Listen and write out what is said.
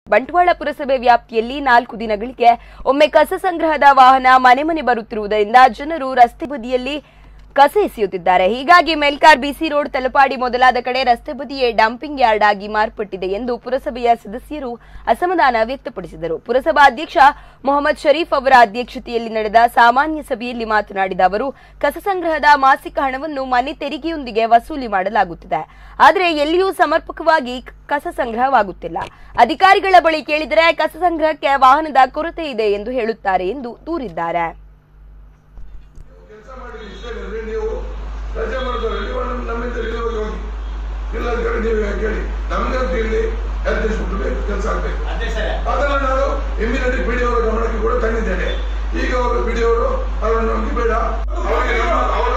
ಬಂಟ್ವಾಳ ಪುರಸಭೆ ವ್ಯಾಪ್ತಿಯಲ್ಲಿ ನಾಲ್ಕು ದಿನಗಳಿಗೆ ಒಮ್ಮೆ ಕಸ ಸಂಗ್ರಹದ ವಾಹನ ಮನೆ ಮನೆ ಬರುತ್ತಿರುವುದರಿಂದ ಜನರು ರಸ್ತೆ ಬದಿಯಲ್ಲಿ ಕಸ ಎಸೆಯುತ್ತಿದ್ದಾರೆ ಹೀಗಾಗಿ ಮೆಲ್ಕಾರ್ ಬಿಸಿ ರೋಡ್ ತಲಪಾಡಿ ಮೊದಲಾದ ಕಡೆ ರಸ್ತೆ ಬದಿಯೇ ಡಂಪಿಂಗ್ ಯಾರ್ಡ್ ಆಗಿ ಮಾರ್ಪಟ್ಟಿದೆ ಎಂದು ಪುರಸಭೆಯ ಸದಸ್ಯರು ಅಸಮಾಧಾನ ವ್ಯಕ್ತಪಡಿಸಿದರು ಪುರಸಭಾ ಅಧ್ಯಕ್ಷ ಮೊಹಮ್ಮದ್ ಶರೀಫ್ ಅವರ ಅಧ್ಯಕ್ಷತೆಯಲ್ಲಿ ನಡೆದ ಸಾಮಾನ್ಯ ಸಭೆಯಲ್ಲಿ ಮಾತನಾಡಿದ ಅವರು ಕಸ ಸಂಗ್ರಹದ ಮಾಸಿಕ ಹಣವನ್ನು ಮನೆ ತೆರಿಗೆಯೊಂದಿಗೆ ವಸೂಲಿ ಮಾಡಲಾಗುತ್ತಿದೆ ಆದರೆ ಎಲ್ಲಿಯೂ ಸಮರ್ಪಕವಾಗಿ ಕಸ ಸಂಗ್ರಹವಾಗುತ್ತಿಲ್ಲ ಅಧಿಕಾರಿಗಳ ಬಳಿ ಕೇಳಿದರೆ ಕಸ ಸಂಗ್ರಹಕ್ಕೆ ವಾಹನದ ಕೊರತೆ ಇದೆ ಎಂದು ಹೇಳುತ್ತಾರೆ ಎಂದು ದೂರಿದ್ದಾರೆ ಕೆಲಸ ಮಾಡಿ ಇಷ್ಟೇ ನೀವು ರಜೆ ಮಾಡಿದ್ರೆ ನೀವು ನಮ್ಮ- ನಮ್ಮಿಂದ ಇಲ್ಲಿ ಹೋಗಿ ಹೋಗಿ ಇಲ್ಲ ಅಂತ ಹೇಳಿ ನೀವು ಕೇಳಿ ನಮ್ಗೆ ಅಂತ ಇಲ್ಲಿ ಹೆಲ್ತ್ ಇನ್ಸ್ಪೆಕ್ಟರ್ ಕೆಲಸ ಆಗ್ಬೇಕು ಅದನ್ನ ನಾನು ಇಮಿಡಿಯೇಟ್ ಪಿ ಡಿ ಅವರ ಗಮನಕ್ಕೆ ಕೂಡ ತಂದಿದ್ದೇನೆ ಈಗ ಅವರು ಪಿ ಡಿ ಅವರು ಅವರನ್ನು ನಮ್ಗೆ ಬೇಡ ಅವರಿಗೆ ನಮ್ಮ ಅವರ